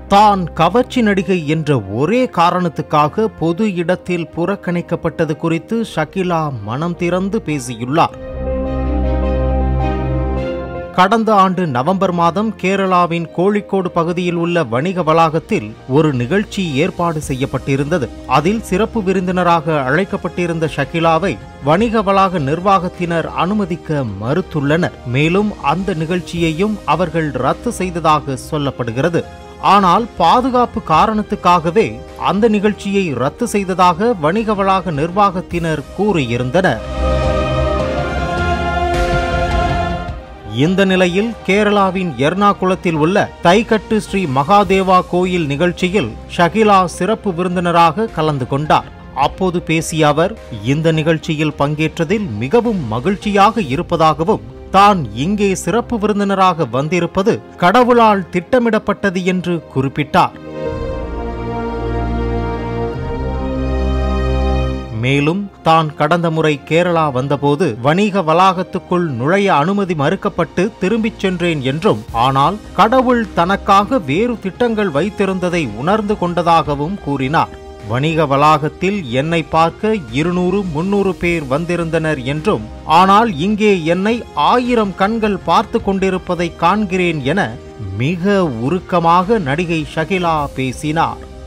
தான் கவர்ச்சி நடிகை என்ற ஒரே காரணத்துக்காக பொது இடத்தில் புறக்கணிக்கப்பட்டது குறித்து ஷகிலா மனம் திறந்து பேசியுள்ளார் கடந்த ஆண்டு நவம்பர் மாதம் கேரளாவின் கோழிக்கோடு பகுதியில் உள்ள வணிக வளாகத்தில் ஒரு நிகழ்ச்சி ஏற்பாடு செய்யப்பட்டிருந்தது அதில் சிறப்பு விருந்தினராக அழைக்கப்பட்டிருந்த ஷகிலாவை வணிக வளாக நிர்வாகத்தினர் அனுமதிக்க மறுத்துள்ளனர் மேலும் அந்த நிகழ்ச்சியையும் அவர்கள் ரத்து செய்ததாக சொல்லப்படுகிறது ஆனால் பாதுகாப்பு காரணத்துக்காகவே அந்த நிகழ்ச்சியை ரத்து செய்ததாக வணிக வளாக நிர்வாகத்தினர் கூறியிருந்தனர் இந்த நிலையில் கேரளாவின் எர்ணாகுளத்தில் உள்ள தைக்கட்டு ஸ்ரீ மகாதேவா கோயில் நிகழ்ச்சியில் ஷகிலா சிறப்பு விருந்தினராக கலந்து கொண்டார் அப்போது பேசிய அவர் இந்த நிகழ்ச்சியில் பங்கேற்றதில் மிகவும் மகிழ்ச்சியாக இருப்பதாகவும் தான் இங்கே சிறப்பு விருந்தினராக வந்திருப்பது கடவுளால் திட்டமிடப்பட்டது என்று குறிப்பிட்டார் மேலும் தான் கடந்த முறை கேரளா வந்தபோது வணிக வளாகத்துக்குள் நுழைய அனுமதி மறுக்கப்பட்டு திரும்பிச் சென்றேன் என்றும் ஆனால் கடவுள் தனக்காக வேறு திட்டங்கள் வைத்திருந்ததை உணர்ந்து கொண்டதாகவும் கூறினார் வணிக வளாகத்தில் என்னை பார்க்க இருநூறு முன்னூறு பேர் வந்திருந்தனர் என்றும் ஆனால் இங்கே என்னை ஆயிரம் கண்கள் பார்த்து கொண்டிருப்பதை காண்கிறேன் என மிக உருக்கமாக நடிகை ஷகிலா பேசினார்